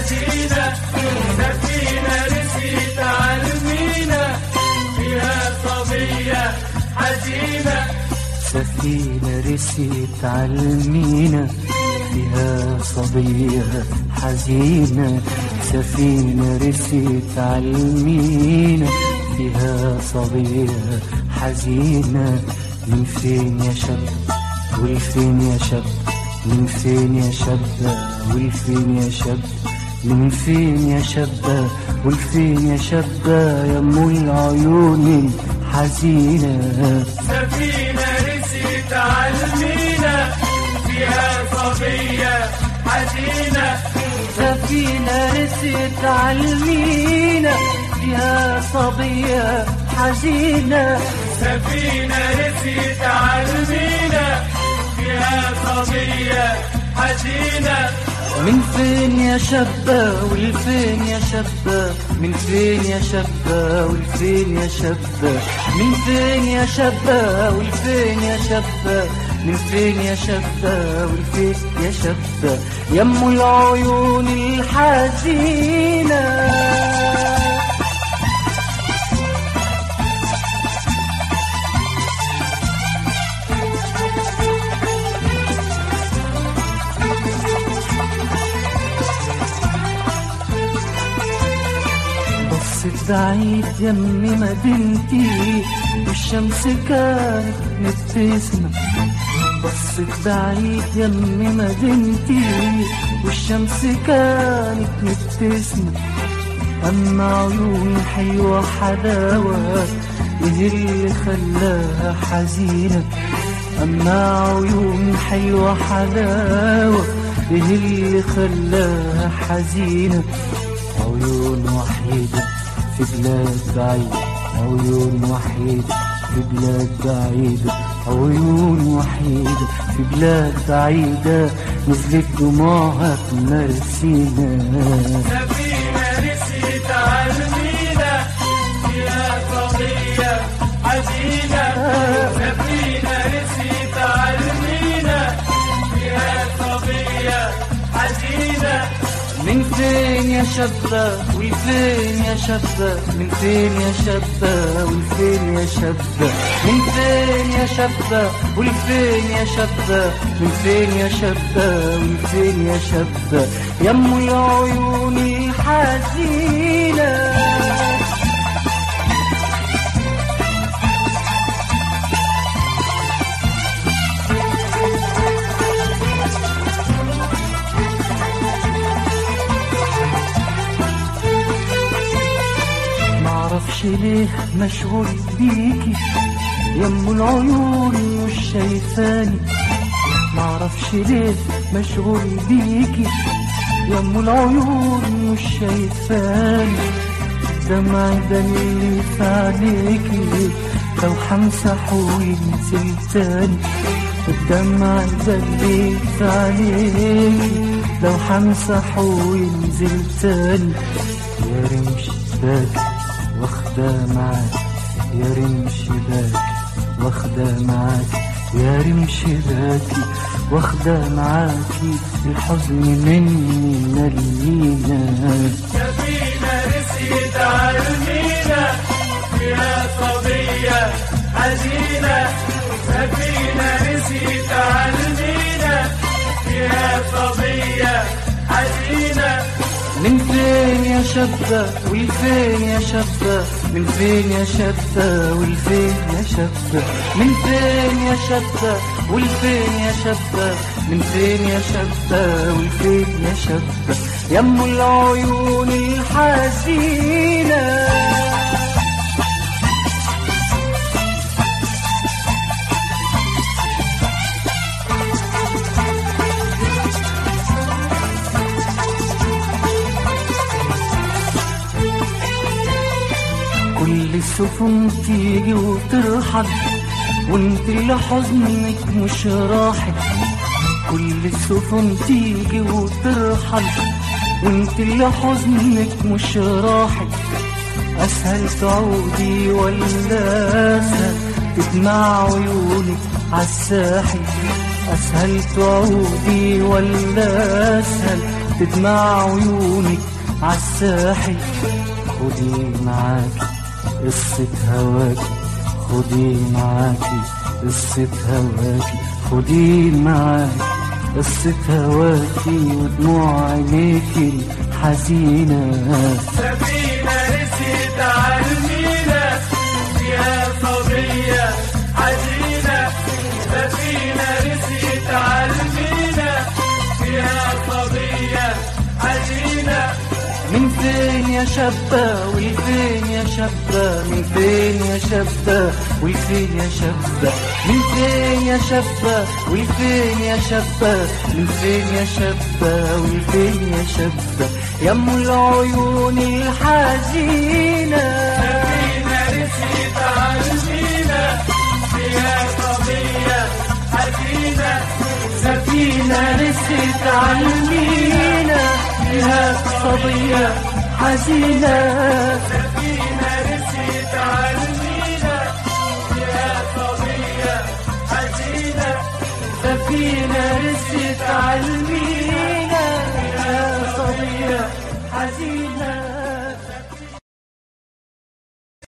حزينة سفينة رسيت عالمينا فيها صبية حزينة سفينة رسيت عالمينا فيها صبية حزينة سفينة رسيت عالمينا فيها صبية حزينة من فين يا شاب والفين يا شاب من فين يا شاب والفين يا شاب من فين يا شابة والفين يا شابة يا ام العيون الحزينة سفينة رسيت عالمينا فيها صبية حزينة سفينة رست عالمينا فيها صبية حزينة سفينة رسيت عالمينا فيها صبية حزينة من فين يا شابة والفين يا شابة من فين يا شابة والفين يا شابة من فين يا شابة والفين يا شابة من فين يا شابة والفين يا شابة يم العيون الحزينة بصت بعيد يم مدينتي والشمس كانت مبتسمة بصت بعيد يم مدينتي والشمس كانت مبتسمة أما عيون حلوة حلاوة إيه اللي خلاها حزينة أما عيون حلوة حلاوة إيه اللي خلاها حزينة عيون وحيدة في بلاد بعيدة عيون وحيدة في بلاد بعيدة عيون وحيدة في بلاد بعيدة نزلت دموعها في مرسينا سفينة رسيت عالمينا فيها صبية حزينة سفينة رسيت عالمينا فيها صبية حزينة من فين يا شابة والفين يا شابة من فين يا شابة والفين يا شابة من فين يا شابة والفين يا شابة من فين يا شابة والفين يا شابة يم العيون الحزينة معرفش ليه مشغول بيكي يم العيون مش شايفاني معرفش ليه مشغول بيكي يم العيون مش شايفاني دمعي ده اللي في عليكي لو همسح وينزل تاني الدمع ده اللي في عليكي لو همسح وينزل تاني يا رمش باك واخدة معاك يا رمش باك واخدة معاك يا رمش باكي واخدة معاكي الحزن مني ملينا سفينة رسيت عالمينا فيها صبية حزينة سفينة رسيت عالمينا فيها صبية حزينة من فين يا شابة والفين يا شابة من فين يا شابة والفين يا شابة من فين يا شابة والفين يا شابة من فين يا شابة والفين يا شابة يم العيون الحزينة كل السفن تيجي وترحل وانت اللي حزنك مش راحل كل السفن تيجي وترحل وانت اللي حزنك مش راحل اسهل تعودي ولا اسهل تدمع عيونك عالساحل اسهل تعودي ولا اسهل تدمع عيونك عالساحل خدي معاكي قصة هواكي خدي معاكي قصة هواكي خدي معاكي قصة هواكي ودموع عينيكي الحزينة سفينة رسيت عالمينا فيها صبية حزينة سفينة رسيت عالمينا فيها صبية حزينة من فين يا شابة والفين يا شابة من فين يا شابة والفين يا شابة من فين يا شابة والفين يا شابة من فين يا شابة والفين يا شابة يا ام العيون الحزينة سفينة رسيت عالمينا فيها صبية حزينة سفينة رست عالمينا فيها صبية حزينة سفينة رسيت عالمينا فيها صبية حزينة سفينة رست عالمينا فيها صبية حزينة